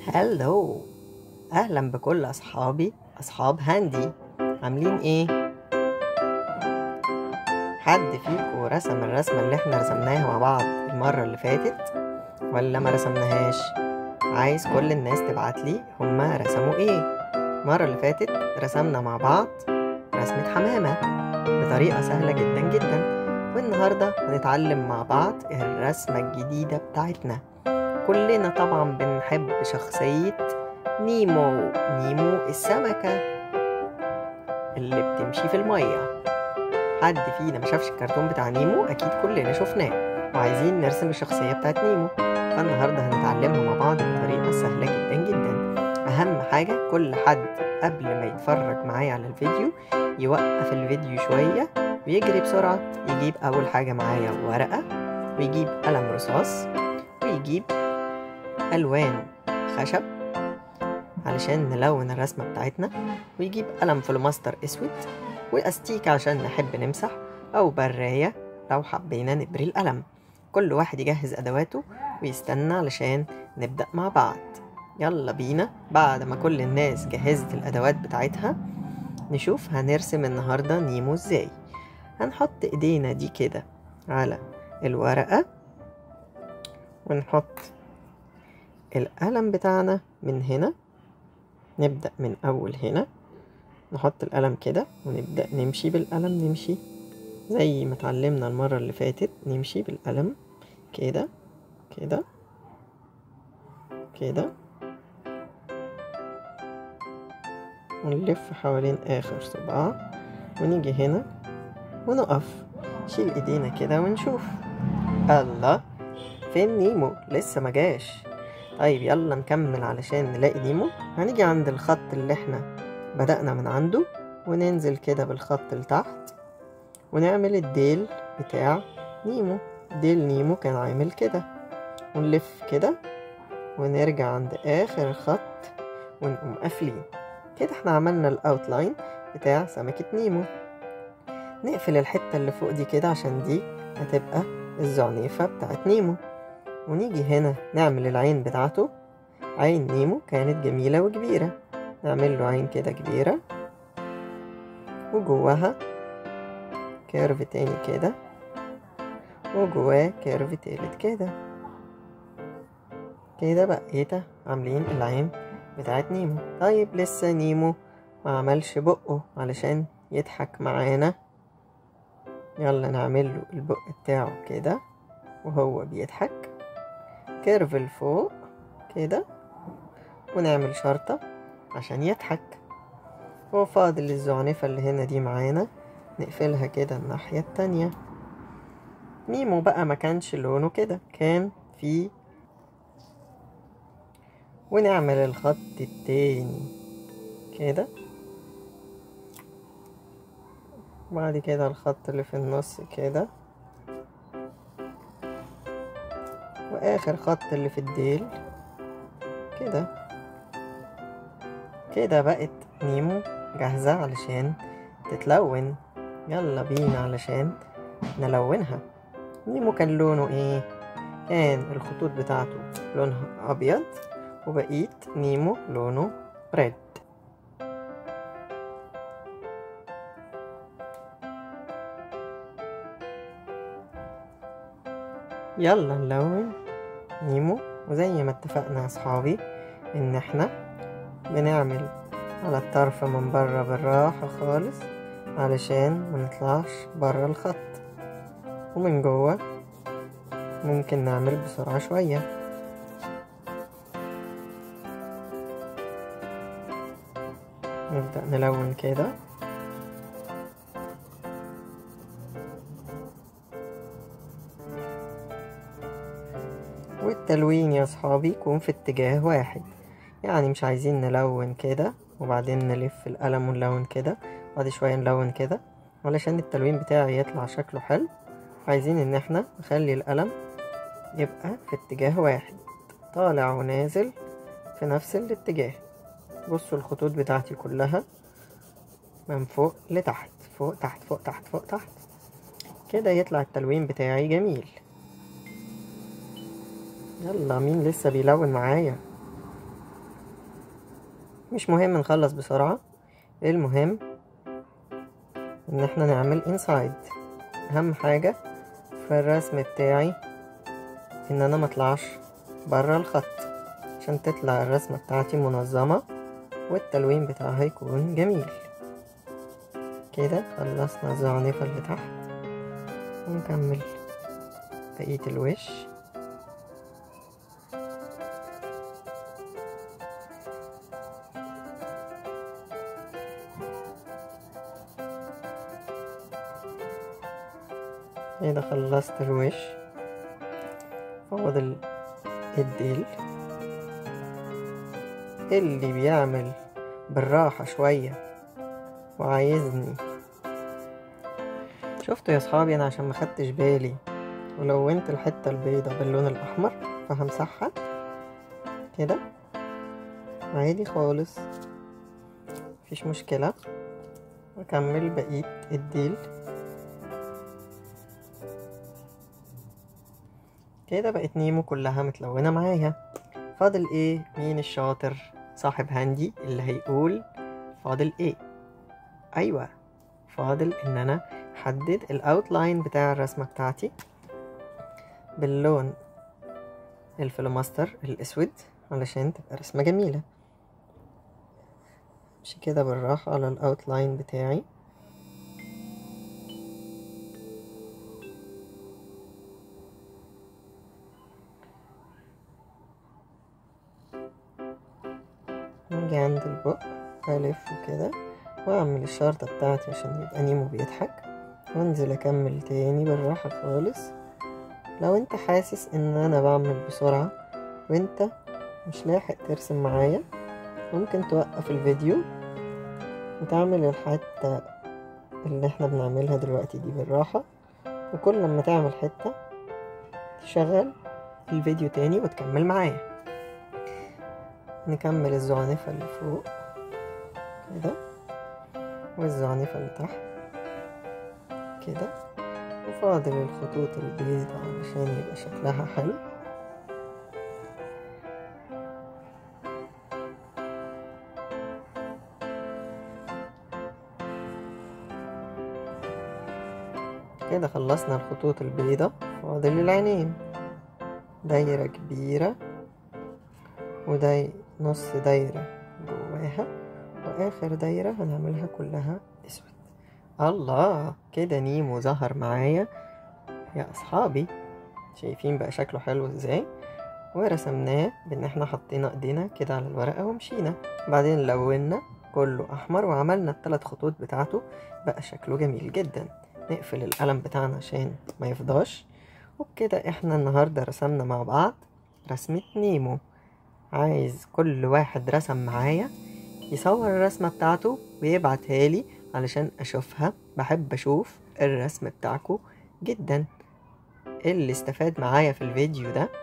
هلو اهلا بكل اصحابي اصحاب هاندي عاملين ايه حد فيكم رسم الرسمة اللي احنا رسمناها مع بعض المرة اللي فاتت ولا ما رسمناهاش عايز كل الناس تبعتلي هما رسموا ايه المرة اللي فاتت رسمنا مع بعض رسمة حمامة بطريقة سهلة جدا جدا والنهاردة هنتعلم مع بعض الرسمة الجديدة بتاعتنا كلنا طبعا بنحب شخصية نيمو نيمو السمكة اللي بتمشي في المية حد فينا ما شافش الكرتون بتاع نيمو أكيد كلنا شفناه وعايزين نرسم الشخصية بتاعت نيمو فالنهاردة هنتعلمها مع بعض بطريقة سهلة جدا جدا أهم حاجة كل حد قبل ما يتفرج معايا على الفيديو يوقف الفيديو شوية ويجري بسرعة يجيب أول حاجة معايا ورقة ويجيب قلم رصاص ويجيب ألوان خشب علشان نلون الرسمة بتاعتنا ويجيب قلم فلوماستر أسود وأستيك عشان نحب نمسح أو براية لو حبينا نبري القلم كل واحد يجهز أدواته ويستنى علشان نبدأ مع بعض يلا بينا بعد ما كل الناس جهزت الأدوات بتاعتها نشوف هنرسم النهاردة نيمو ازاي هنحط ايدينا دي كده على الورقة ونحط القلم بتاعنا من هنا نبدأ من أول هنا نحط القلم كده ونبدأ نمشي بالقلم نمشي زي ما اتعلمنا المرة اللي فاتت نمشي بالقلم كده كده كده ونلف حوالين آخر صباع ونيجي هنا ونقف شيل ايدينا كده ونشوف الله فين نيمو لسه ما جاش طيب يلا نكمل علشان نلاقي نيمو هنيجي عند الخط اللي احنا بدأنا من عنده وننزل كده بالخط لتحت ونعمل الديل بتاع نيمو ديل نيمو كان عامل كده ونلف كده ونرجع عند آخر الخط ونقوم قافلين كده احنا عملنا الاوتلاين بتاع سمكة نيمو نقفل الحتة اللي فوق دي كده عشان دي هتبقى الزعنفة بتاعت نيمو ونيجي هنا نعمل العين بتاعته عين نيمو كانت جميلة وكبيرة نعمل له عين كده كبيرة وجواها كيرف تاني كده وجواه كيرف تالت كده كده بقيت عاملين العين بتاعت نيمو طيب لسه نيمو ما عملش بقه علشان يضحك معانا يلا نعمل له البق بتاعه كده وهو بيضحك كيرف لفوق كده ونعمل شرطة عشان يضحك وفاضل الزعنفة اللي هنا دي معانا نقفلها كده الناحية التانية نيمو بقى ما كانش لونه كده كان في ونعمل الخط التاني كده بعد كده الخط اللي في النص كده واخر خط اللي في الديل كده كده بقت نيمو جاهزة علشان تتلون يلا بينا علشان نلونها نيمو كان لونه ايه كان الخطوط بتاعته لونها ابيض وبقيت نيمو لونه ريد يلا نلون نيمو وزي ما اتفقنا يا صحابي ان احنا بنعمل على الطرف من بره بالراحة خالص علشان منطلعش بره الخط ومن جوه ممكن نعمل بسرعة شوية نبدأ نلون كده والتلوين يا صحابي يكون في اتجاه واحد يعني مش عايزين نلون كده وبعدين نلف القلم ونلون كده بعد شوية نلون كده علشان التلوين بتاعي يطلع شكله حلو عايزين ان احنا نخلي القلم يبقى في اتجاه واحد طالع ونازل في نفس الاتجاه بصوا الخطوط بتاعتي كلها من فوق لتحت فوق تحت فوق تحت فوق تحت كده يطلع التلوين بتاعي جميل يلا مين لسه بيلون معايا مش مهم نخلص بسرعة المهم ان احنا نعمل انسايد اهم حاجة في الرسم بتاعي ان انا مطلعش برا الخط عشان تطلع الرسمة بتاعتي منظمة والتلوين بتاعها يكون جميل كده خلصنا الزعنفة اللي تحت ونكمل بقية الوش كده خلصت الوش فاضل الديل اللي بيعمل بالراحة شوية وعايزني شفتوا يا صحابي انا عشان ما خدتش بالي ولونت الحتة البيضة باللون الاحمر فهمسحها كده عادي خالص مفيش مشكلة واكمل بقية الديل كده بقت نيمو كلها متلونة معايا فاضل ايه مين الشاطر صاحب هاندي اللي هيقول فاضل ايه ايوه فاضل ان انا احدد الاوتلاين بتاع الرسمة بتاعتي باللون الفلوماستر الاسود علشان تبقى رسمة جميلة امشي كده بالراحة على الاوتلاين بتاعي نيجي عند البق ألف كده وأعمل الشرطة بتاعتي عشان يبقى نيمو بيضحك وأنزل أكمل تاني بالراحة خالص لو أنت حاسس إن أنا بعمل بسرعة وأنت مش لاحق ترسم معايا ممكن توقف الفيديو وتعمل الحتة اللي احنا بنعملها دلوقتي دي بالراحة وكل لما تعمل حتة تشغل الفيديو تاني وتكمل معايا نكمل الزعنفة اللي فوق كده والزعنفة اللي تحت كده وفاضل الخطوط البيضاء علشان يبقى شكلها حلو كده خلصنا الخطوط البيضاء فاضل العينين دايرة كبيرة وداي نص دايرة جواها وآخر دايرة هنعملها كلها أسود الله كده نيمو ظهر معايا يا أصحابي شايفين بقى شكله حلو ازاي ورسمناه بان احنا حطينا ايدينا كده على الورقة ومشينا بعدين لونا كله احمر وعملنا الثلاث خطوط بتاعته بقى شكله جميل جدا نقفل القلم بتاعنا عشان ما يفضاش وبكده احنا النهاردة رسمنا مع بعض رسمة نيمو عايز كل واحد رسم معايا يصور الرسمة بتاعته ويبعتها لي علشان اشوفها بحب اشوف الرسم بتاعكو جدا اللي استفاد معايا في الفيديو ده